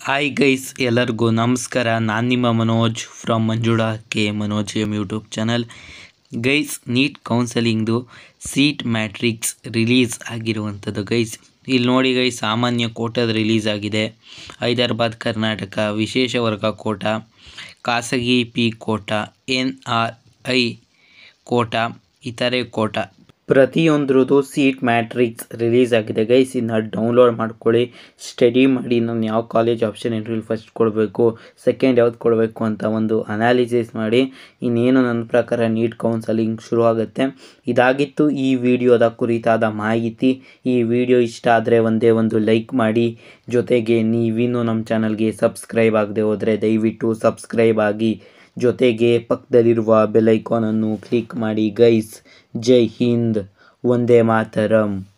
hi guys ಎಲ್ಲರಿಗೂ ನಮಸ್ಕಾರ ನಾನು ನಿಮ್ಮ Manoj from Manjula K Manoj M YouTube channel guys NEET ಕೌನ್ಸಲಿಂಗ್ದು ಸೀಟ್ ಮ್ಯಾಟ್ರಿಕ್ಸ್ ರಿಲೀಸ್ ಆಗಿರುವಂಥದ್ದು ಗೈಸ್ ಇಲ್ಲಿ ನೋಡಿ ಗೈಸ್ ಸಾಮಾನ್ಯ ಕೋಟದ ರಿಲೀಸ್ ಆಗಿದೆ ಹೈದರಾಬಾದ್ ಕರ್ನಾಟಕ ವಿಶೇಷ ವರ್ಗ ಕೋಟ ಖಾಸಗಿ P quota N R I quota ಇತರೆ ಕೋಟ ಪ್ರತಿಯೊಂದ್ರದ್ದು ಸೀಟ್ ಮ್ಯಾಟ್ರಿಕ್ಸ್ ರಿಲೀಸ್ ಆಗಿದೆ ಗೈಸ್ ಇದನ್ನ ಡೌನ್ಲೋಡ್ ಮಾಡ್ಕೊಳ್ಳಿ ಸ್ಟಡಿ ಮಾಡಿ ನಾನು ಯಾವ ಕಾಲೇಜ್ ಆಪ್ಷನ್ ಎಂಟ್ರಿಲಿ ಫಸ್ಟ್ ಕೊಡಬೇಕು ಸೆಕೆಂಡ್ ಯಾವ್ದು ಕೊಡಬೇಕು ಅಂತ ಒಂದು ಅನಾಲಿಸಿಸ್ ಮಾಡಿ ಇನ್ನೇನು ನನ್ನ ಪ್ರಕಾರ ನೀಟ್ ಕೌನ್ಸಲಿಂಗ್ ಶುರು ಆಗುತ್ತೆ ಇದಾಗಿತ್ತು ಈ ವಿಡಿಯೋದ ಕುರಿತಾದ ಮಾಹಿತಿ ಈ ವಿಡಿಯೋ ಇಷ್ಟ ಆದರೆ ಒಂದೇ ಒಂದು ಲೈಕ್ ಮಾಡಿ ಜೊತೆಗೆ ನೀವಿನ್ನೂ ನಮ್ಮ ಚಾನಲ್ಗೆ ಸಬ್ಸ್ಕ್ರೈಬ್ ಆಗದೆ ಹೋದರೆ ದಯವಿಟ್ಟು ಸಬ್ಸ್ಕ್ರೈಬ್ ಆಗಿ ಜೊತೆಗೆ ಪಕ್ಕದಲ್ಲಿರುವ ಬೆಲ್ ಐಕಾನನ್ನು ಕ್ಲಿಕ್ ಮಾಡಿ ಗೈಸ್ ಜೈ ಹಿಂದ್ ಒಂದೇ ಮಾತರಂ